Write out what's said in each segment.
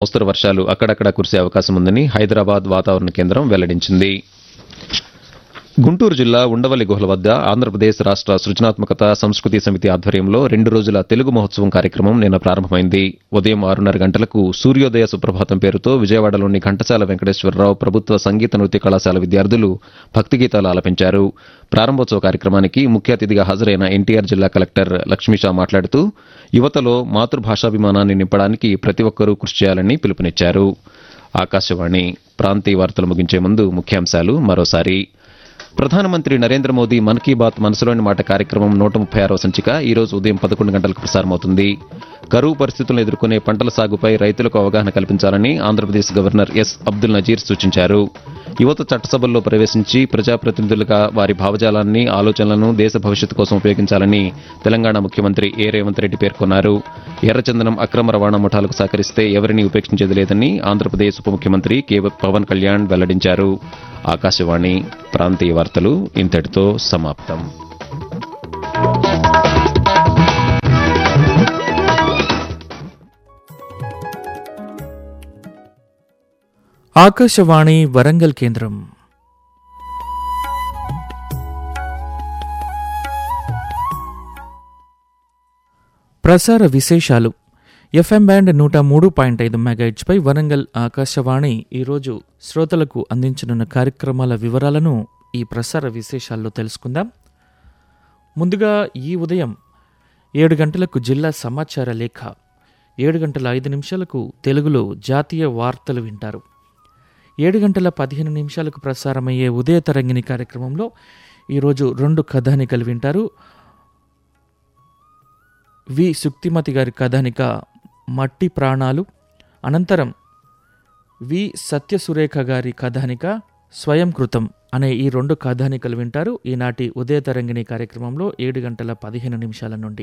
మోస్తరు వర్షాలు అక్కడక్కడ కురిసే అవకాశం ఉందని హైదరాబాద్ వాతావరణ కేంద్రం వెల్లడించింది గుంటూరు జిల్లా ఉండవల్లి గుహల వద్ద ఆంధ్రప్రదేశ్ రాష్ట్ర సృజనాత్మకత సంస్కృతి సమితి ఆధ్వర్యంలో రెండు రోజుల తెలుగు మహోత్సవం కార్యక్రమం నిన్న ప్రారంభమైంది ఉదయం ఆరున్నర గంటలకు సూర్యోదయ సుప్రభాతం పేరుతో విజయవాడలోని ఘంటసాల వెంకటేశ్వరరావు ప్రభుత్వ సంగీత నృత్య కళాశాల విద్యార్థులు భక్తి గీతాలు ఆలపించారు ప్రారంభోత్సవ కార్యక్రమానికి ముఖ్య అతిథిగా హాజరైన ఎన్టీఆర్ జిల్లా కలెక్టర్ లక్ష్మీషా మాట్లాడుతూ యువతలో మాతృభాషాభిమానాన్ని నింపడానికి ప్రతి ఒక్కరూ కృషి చేయాలని పిలుపునిచ్చారు ఆకాశవాణి ప్రాంతీయ వార్తలు ముగించే ముందు ముఖ్యాంశాలు మరోసారి ప్రధానమంత్రి నరేంద్ర మోదీ మన్ కీ బాత్ మనసులోని మాట కార్యక్రమం నూట ముప్పై ఆరవ సంచిక ఈ రోజు ఉదయం పదకొండు గంటలకు ప్రసారమవుతుంది కరువు పరిస్థితులను ఎదుర్కొనే పంటల సాగుపై రైతులకు అవగాహన కల్పించాలని ఆంధ్రప్రదేశ్ గవర్నర్ ఎస్ అబ్దుల్ నజీర్ సూచించారు యువత చట్టసభల్లో ప్రవేశించి ప్రజాప్రతినిధులుగా వారి భావజాలాన్ని ఆలోచనలను దేశ భవిష్యత్తు కోసం ఉపయోగించాలని తెలంగాణ ముఖ్యమంత్రి ఏ రేవంత్ రెడ్డి పేర్కొన్నారు ఎర్రచందనం అక్రమ రవాణా ముఠాలకు సహకరిస్తే ఎవరిని ఉపేక్షించేది లేదని ఆంధ్రప్రదేశ్ ఉప ముఖ్యమంత్రి కె పవన్ కళ్యాణ్ వెల్లడించారు ఆకాశవాణి ప్రాంతీయ వార్తలు ఇంతటితో సమాప్తం ఆకాశవాణి వరంగల్ కేంద్రం ప్రసార విశేషాలు ఎఫ్ఎం బ్యాండ్ నూట మూడు పాయింట్ ఐదు మెగాయిట్స్పై వరంగల్ ఆకాశవాణి ఈరోజు శ్రోతలకు అందించనున్న కార్యక్రమాల వివరాలను ఈ ప్రసార విశేషాల్లో తెలుసుకుందాం ముందుగా ఈ ఉదయం ఏడు గంటలకు జిల్లా సమాచార లేఖ ఏడు గంటల ఐదు నిమిషాలకు తెలుగులో జాతీయ వార్తలు వింటారు ఏడు గంటల పదిహేను నిమిషాలకు ప్రసారమయ్యే ఉదయ తరంగిణి కార్యక్రమంలో ఈరోజు రెండు కథానికలు వింటారు వి సుక్తిమతి గారి కథానిక మట్టి ప్రాణాలు అనంతరం వి సత్యసురేఖ గారి కథానిక స్వయం కృతం అనే ఈ రెండు కథానికలు వింటారు ఈనాటి ఉదయ తరంగిణి కార్యక్రమంలో ఏడు గంటల పదిహేను నిమిషాల నుండి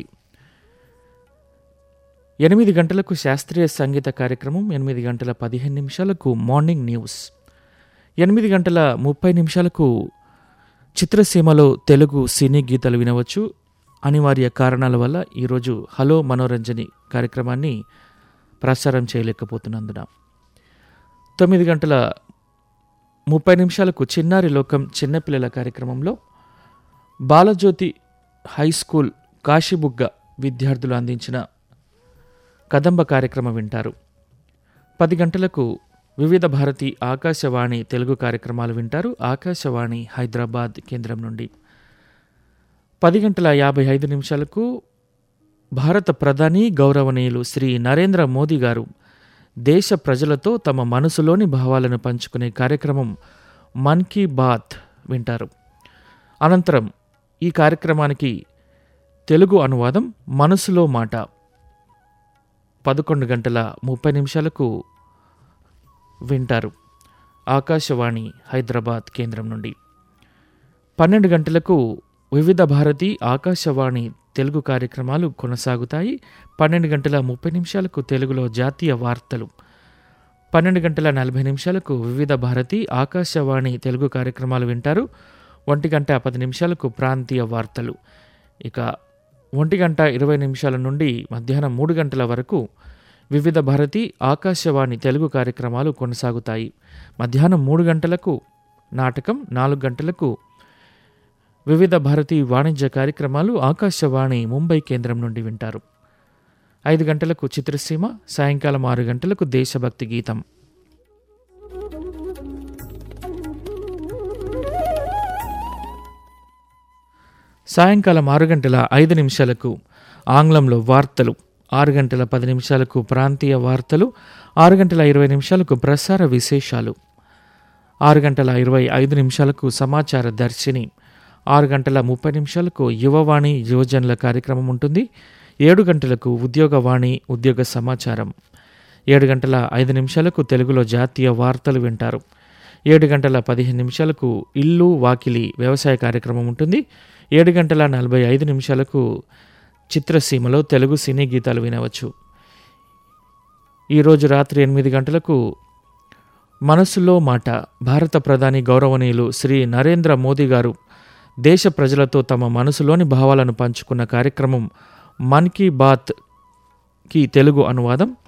ఎనిమిది గంటలకు శాస్త్రీయ సంగీత కార్యక్రమం ఎనిమిది గంటల పదిహేను నిమిషాలకు మార్నింగ్ న్యూస్ ఎనిమిది గంటల ముప్పై నిమిషాలకు చిత్రసీమలో తెలుగు సినీ గీతాలు వినవచ్చు అనివార్య కారణాల వల్ల ఈరోజు హలో మనోరంజని కార్యక్రమాన్ని ప్రసారం చేయలేకపోతున్నందున తొమ్మిది గంటల ముప్పై నిమిషాలకు చిన్నారి లోకం చిన్నపిల్లల కార్యక్రమంలో బాలజ్యోతి హై స్కూల్ కాశీబుగ్గ విద్యార్థులు అందించిన కదంబ కార్యక్రమం వింటారు పది గంటలకు వివిధ భారతి ఆకాశవాణి తెలుగు కార్యక్రమాలు వింటారు ఆకాశవాణి హైదరాబాద్ కేంద్రం నుండి పది గంటల యాభై ఐదు నిమిషాలకు భారత ప్రధాని గౌరవనీయులు శ్రీ నరేంద్ర మోదీ గారు దేశ ప్రజలతో తమ మనసులోని భావాలను పంచుకునే కార్యక్రమం మన్ కీ బాత్ వింటారు అనంతరం ఈ కార్యక్రమానికి తెలుగు అనువాదం మనసులో మాట పదకొండు గంటల ముప్పై నిమిషాలకు వింటారు ఆకాశవాణి హైదరాబాద్ కేంద్రం నుండి పన్నెండు గంటలకు వివిధ భారతి ఆకాశవాణి తెలుగు కార్యక్రమాలు కొనసాగుతాయి పన్నెండు గంటల ముప్పై నిమిషాలకు తెలుగులో జాతీయ వార్తలు పన్నెండు గంటల నలభై నిమిషాలకు వివిధ భారతి ఆకాశవాణి తెలుగు కార్యక్రమాలు వింటారు ఒంటి గంట పది నిమిషాలకు ప్రాంతీయ వార్తలు ఇక ఒంటి గంట ఇరవై నిమిషాల నుండి మధ్యాహ్నం మూడు గంటల వరకు వివిధ భారతి ఆకాశవాణి తెలుగు కార్యక్రమాలు కొనసాగుతాయి మధ్యాహ్నం మూడు గంటలకు నాటకం నాలుగు గంటలకు వివిధ భారతీ వాణిజ్య కార్యక్రమాలు ఆకాశవాణి ముంబై కేంద్రం నుండి వింటారు ఐదు గంటలకు చిత్రసీమ సాయంకాలం ఆరు గంటలకు దేశభక్తి గీతం సాయంకాలం ఆరు గంటల ఐదు నిమిషాలకు ఆంగ్లంలో వార్తలు ఆరు గంటల పది నిమిషాలకు ప్రాంతీయ వార్తలు ఆరు గంటల ఇరవై నిమిషాలకు ప్రసార విశేషాలు ఆరు గంటల ఇరవై ఐదు నిమిషాలకు సమాచార దర్శిని ఆరు గంటల ముప్పై నిమిషాలకు యువవాణి యువజనుల కార్యక్రమం ఉంటుంది ఏడు గంటలకు ఉద్యోగవాణి ఉద్యోగ సమాచారం ఏడు గంటల ఐదు నిమిషాలకు తెలుగులో జాతీయ వార్తలు వింటారు ఏడు గంటల పదిహేను నిమిషాలకు ఇల్లు వాకిలి వ్యవసాయ కార్యక్రమం ఉంటుంది ఏడు గంటల నలభై ఐదు నిమిషాలకు చిత్రసీమలో తెలుగు సినీ గీతాలు వినవచ్చు ఈరోజు రాత్రి ఎనిమిది గంటలకు మనసులో మాట భారత ప్రధాని గౌరవనీయులు శ్రీ నరేంద్ర మోదీ గారు దేశ ప్రజలతో తమ మనసులోని భావాలను పంచుకున్న కార్యక్రమం మన్ కీ బాత్ కి తెలుగు అనువాదం